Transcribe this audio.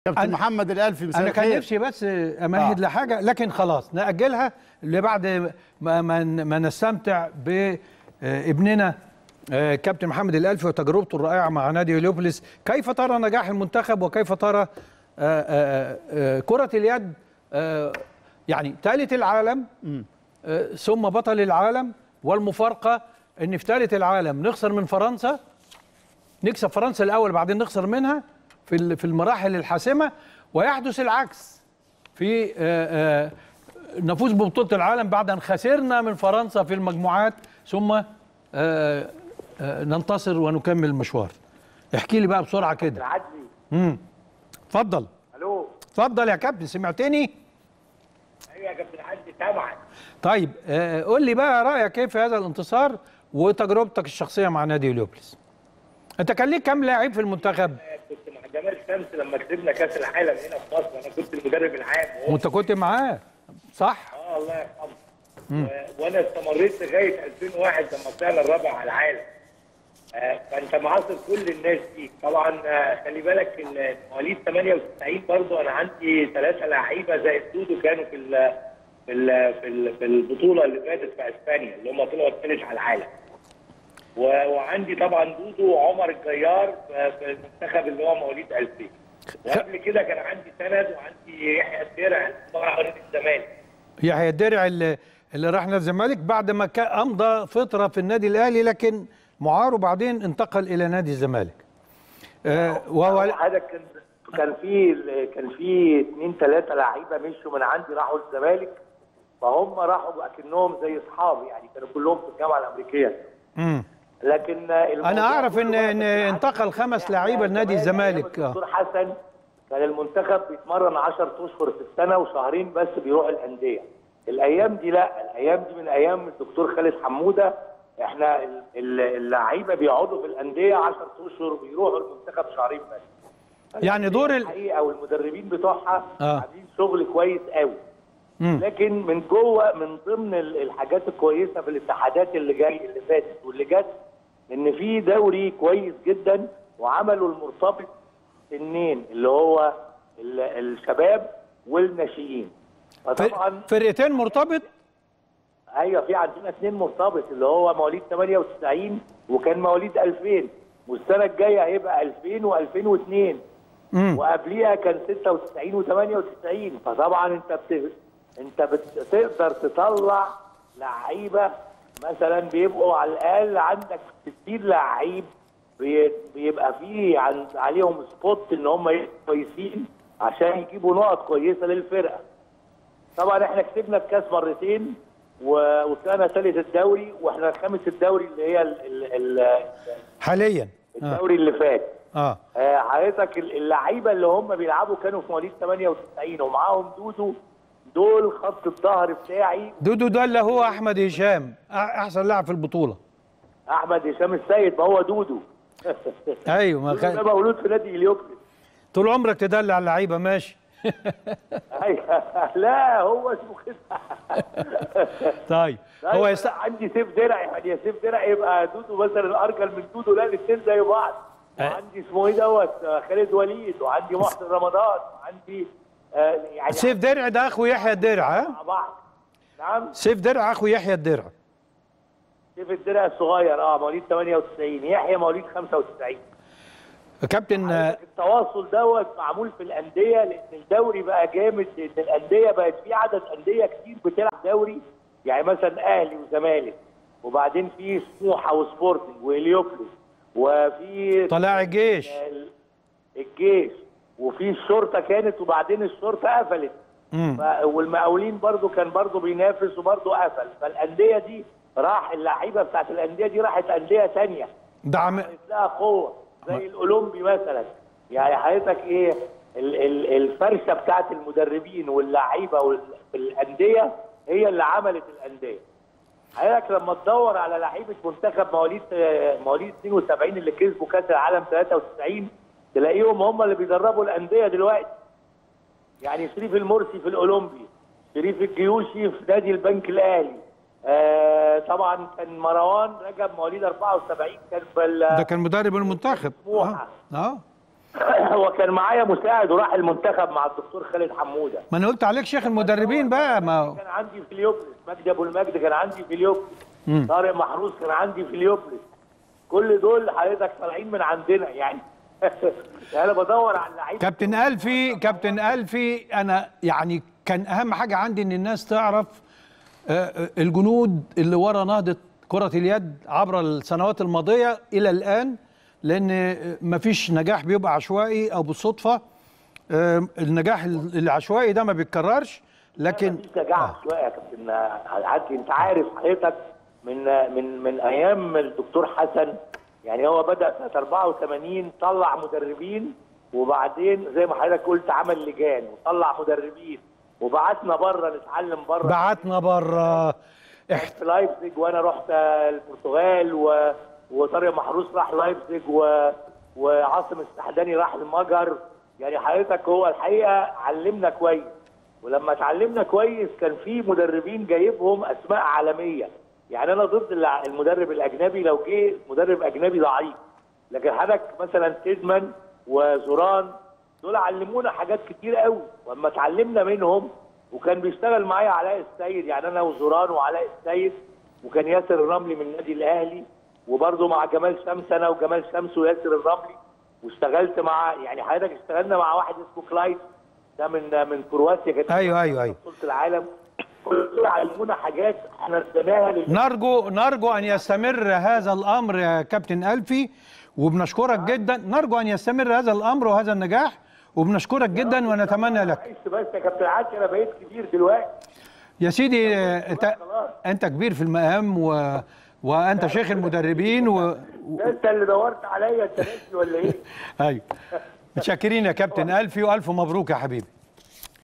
كابتن أنا- محمد الالفي مساء انا كان الخير. نفسي بس امهد آه. لحاجه لكن خلاص ناجلها لبعد ما, ما, ما نستمتع بابننا آه، كابتن محمد الالفي وتجربته الرائعه مع نادي هليوبوليس كيف ترى نجاح المنتخب وكيف ترى آه، آه، آه، كره اليد آه، يعني ثالث العالم آه، ثم بطل العالم والمفارقه ان في ثالث العالم نخسر من فرنسا نكسب فرنسا الاول بعدين نخسر منها في ال- في المراحل الحاسمه ويحدث العكس في آه، آه، نفوز ببطوله العالم بعد ان خسرنا من فرنسا في المجموعات ثم آه، آه، ننتصر ونكمل المشوار احكي لي بقى بسرعه كده العدلي امم اتفضل الو اتفضل يا كابتن سمعتني ايوه يا كابتن عدلي سامعك طيب آه، قول لي بقى رايك ايه في هذا الانتصار وتجربتك الشخصيه مع نادي هليوبوليس انت كان ليك كام لاعب في المنتخب كنت مع جمال شمس لما كسبنا كاس العالم هنا في مصر انا كنت المدرب العام وهو وانت كنت معاه صح اه الله يرحمه و- وانا استمريت لغايه 2001 لما طلعنا الرابع على العالم آه، فانت معاصر كل الناس دي طبعا آه، خلي بالك ال- مواليد 98 برضو انا عندي ثلاثه لعيبه زي دودو كانوا في ال في ال في, ال في البطوله اللي فاتت في اسبانيا اللي هم طلعوا الثالث على العالم و- وعندي طبعا دودو وعمر الجيار في في المنتخب اللي هو مواليد 2000 وقبل كده كان عندي سند وعندي يحيى الدرع مع نادي الزمالك يحيى الدرع اللي, اللي راح نادي الزمالك بعد ما كان امضى فتره في النادي الاهلي لكن معار وبعدين انتقل الى نادي الزمالك آه وهو هذا كان كان في كان في اثنين ثلاثه لعيبه مشوا من عندي راحوا الزمالك فهم راحوا اكنهم زي اصحابي يعني كانوا كلهم في الجامعه الامريكيه مم. لكن انا اعرف ان ان انتقل خمس لعيبه لنادي الزمالك آه. الدكتور حسن كان المنتخب بيتمرن 10 اشهر في السنه وشهرين بس بيروح الانديه الايام دي لا الايام دي من ايام الدكتور خالد حموده احنا ال- ال- اللعيبه بيقعدوا في الانديه 10 اشهر وبيروحوا المنتخب شهرين بس يعني دور ال... الحقيقه والمدربين بتوعها آه. عاملين شغل كويس قوي مم. لكن من جوه من ضمن ال- الحاجات الكويسه في الاتحادات اللي جاي اللي فاتت واللي جت ان في دوري كويس جدا وعملوا المرتبط سنين اللي هو ال- الشباب والناشئين فطبعا فرقتين مرتبط ايوه في عندنا اثنين مرتبط اللي هو مواليد 98 وكان مواليد 2000 والسنه الجايه هيبقى 2000 و2002 مم. وقبليها كان 96 و98 فطبعا انت بت... انت بتقدر تطلع لعيبه مثلا بيبقوا على الاقل عندك 60 لعيب بي... بيبقى فيه عن... عليهم سبوت ان هم يبقوا كويسين عشان يجيبوا نقط كويسه للفرقه طبعا احنا كسبنا الكاس مرتين و- وطلعنا ثالث الدوري واحنا خامس الدوري اللي هي ال... ال... ال... حاليا آه. الدوري اللي فات اه آه، حضرتك اللعيبه اللي هم بيلعبوا كانوا في مواليد 98 ومعاهم دودو دول خط الظهر بتاعي دودو ده اللي هو احمد هشام أح- احسن لاعب في البطوله احمد هشام السيد ما هو دودو ايوه ما دودو ده خ... مولود في نادي اليوبلس طول عمرك تدلع اللعيبه ماشي أيوة. لا هو اسمه كده طيب هو هو يست... عندي سيف درع يعني يا سيف درع يبقى دودو مثلا ارجل من دودو لا الاثنين زي بعض أه. وعندي اسمه ايه دوت آه، خالد وليد وعندي محسن رمضان وعندي آه، يعني سيف درع ده اخو يحيى الدرع ها مع بعض نعم سيف درع اخو يحيى الدرع سيف الدرع الصغير اه مواليد 98 يحيى مواليد 95 كابتن آه، التواصل دوت معمول في الانديه لان الدوري بقى جامد لان الانديه بقت في عدد انديه كتير بتلعب دوري يعني مثلا اهلي وزمالك وبعدين في سموحه وسبورتنج وهليوبلس وفي طلائع الجيش ال- الجيش وفي الشرطه كانت وبعدين الشرطه قفلت مم. ف- والمقاولين برضو كان برضو بينافس وبرضو قفل فالانديه دي راح اللعيبه بتاعت الانديه دي راحت انديه ثانيه دعم عملت لها قوه زي الاولمبي مثلا يعني حضرتك ايه ال- ال- الفرشه بتاعت المدربين واللعيبه وال- في الانديه هي اللي عملت الانديه حضرتك لما تدور على لعيبه منتخب مواليد آه، مواليد 72 اللي كسبوا كاس العالم 93 تلاقيهم هم اللي بيدربوا الانديه دلوقتي يعني شريف المرسي في الاولمبي شريف الجيوشي في نادي البنك الاهلي آه طبعا كان مروان رجب مواليد 74 كان في ال- ده كان مدرب المنتخب سموحة. اه, آه. هو كان معايا مساعد وراح المنتخب مع الدكتور خالد حموده ما انا قلت عليك شيخ المدربين بقى ما كان عندي في اليوبلس مجدي ابو المجد كان عندي في اليوبلس طارق محروس كان عندي في اليوبلس كل دول حضرتك طالعين من عندنا يعني يعني انا بدور على اللعيبه كابتن ألفي كابتن ألفي أنا يعني كان أهم حاجة عندي إن الناس تعرف آه، آه، الجنود اللي ورا نهضة كرة اليد عبر السنوات الماضية إلى الآن لأن آه، مفيش نجاح بيبقى عشوائي أو بالصدفة آه، النجاح العشوائي ده ما بيتكررش لكن مفيش نجاح شويه يا كابتن عدلي انت عارف حضرتك من من من ايام الدكتور حسن يعني هو بدا سنه 84 طلع مدربين وبعدين زي ما حضرتك قلت عمل لجان وطلع مدربين وبعتنا بره نتعلم بره بعتنا بره في لايبزيج وانا رحت البرتغال و... وطارق محروس راح لايبزيج و... وعاصم السحداني راح المجر يعني حضرتك هو الحقيقه علمنا كويس ولما اتعلمنا كويس كان في مدربين جايبهم اسماء عالميه يعني انا ضد الع- المدرب الاجنبي لو جه مدرب اجنبي ضعيف لكن حضرتك مثلا تيدمان وزوران دول علمونا حاجات كتير قوي واما اتعلمنا منهم وكان بيشتغل معايا علاء السيد يعني انا وزوران وعلاء السيد وكان ياسر الرملي من النادي الاهلي وبرضه مع جمال شمس انا وجمال شمس وياسر الرملي واشتغلت مع يعني حضرتك اشتغلنا مع واحد اسمه كلايد ده من من كرواتيا كان أيوه أيوه أيوه بطوله العالم كل دول علمونا حاجات احنا اديناها لل- نرجو نرجو ان يستمر هذا الامر يا كابتن الفي وبنشكرك جدا نرجو ان يستمر هذا الامر وهذا النجاح وبنشكرك جدا ونتمنى لك عشت بس يا كابتن عادل انا بقيت كبير دلوقتي يا سيدي آه، انت انت كبير في المقام و... وانت شيخ المدربين و... و... ده انت اللي دورت عليا انت ناسي ولا ايه؟ ايوه متشكرين يا كابتن الفي والف مبروك يا حبيبي